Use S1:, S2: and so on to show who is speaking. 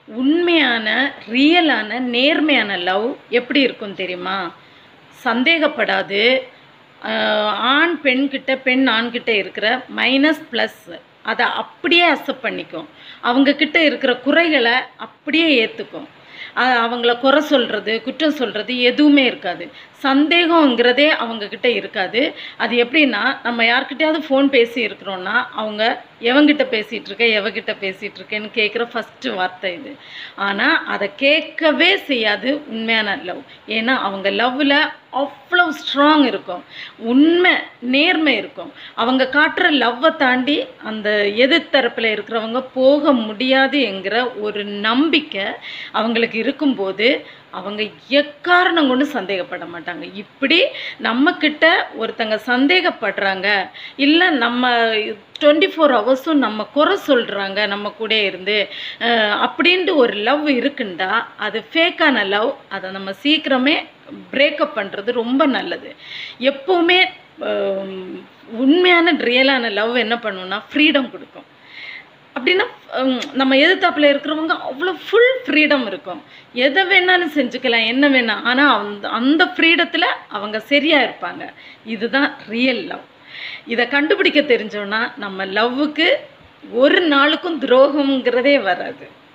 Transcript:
S1: உண்மையான ரியலான நேர்மையான லவ் எப்படி இருக்கும் தெரியுமா சந்தேகப்படாது ஆஹ் ஆண் பெண்கிட்ட பெண் ஆண்கிட்ட இருக்கிற மைனஸ் ப்ளஸ் அதை அப்படியே அக்செப்ட் பண்ணிக்கும் அவங்கக்கிட்ட இருக்கிற குறைகளை அப்படியே ஏற்றுக்கும் அவங்கள குறை சொல்கிறது குற்றம் சொல்கிறது எதுவுமே இருக்காது சந்தேகங்கிறதே அவங்கக்கிட்ட இருக்காது அது எப்படின்னா நம்ம யார்கிட்டயாவது ஃபோன் பேசி இருக்கிறோன்னா அவங்க எவங்கிட்ட பேசிகிட்டு இருக்க எவகிட்ட பேசிகிட்டு இருக்கேன்னு கேட்குற ஃபஸ்ட்டு வார்த்தை இது ஆனால் அதை கேட்கவே செய்யாது உண்மையான லவ் ஏன்னா அவங்க லவ்வில் அவ்வளோ ஸ்ட்ராங் இருக்கும் உண்மை நேர்மை இருக்கும் அவங்க காட்டுற லவ்வை தாண்டி அந்த எதிர்த்தரப்பில் இருக்கிறவங்க போக முடியாது என்கிற ஒரு நம்பிக்கை அவங்களுக்கு இருக்கும்போது அவங்க எக்காரணம் கொண்டு சந்தேகப்பட மாட்டாங்க இப்படி நம்மக்கிட்ட ஒருத்தங்க சந்தேகப்படுறாங்க இல்லை நம்ம டுவெண்ட்டி ஃபோர் ஹவர்ஸும் நம்ம குறை சொல்கிறாங்க நம்ம கூட இருந்து அஹ், அப்படின்ட்டு ஒரு லவ் இருக்குண்டா அது ஃபேக்கான லவ் அதை நம்ம சீக்கிரமே பிரேக்கப் பண்ணுறது ரொம்ப நல்லது எப்போவுமே அஹ், உண்மையான ரியலான லவ் என்ன பண்ணுன்னா ஃப்ரீடம் கொடுக்கும் அப்படின்னா ஹம், நம்ம எதிர்த்தாப்புல இருக்கிறவங்க அவ்வளோ ஃபுல் ஃப்ரீடம் இருக்கும் எதை வேணாலும் செஞ்சுக்கலாம் என்ன வேணாம் ஆனால் அந்த அந்த ஃப்ரீடத்தில் அவங்க சரியாக இருப்பாங்க இதுதான் ரியல் லவ் இதை கண்டுபிடிக்க தெரிஞ்சோன்னா நம்ம லவ்வுக்கு ஒரு நாளுக்கும் துரோகம்ங்கிறதே வராது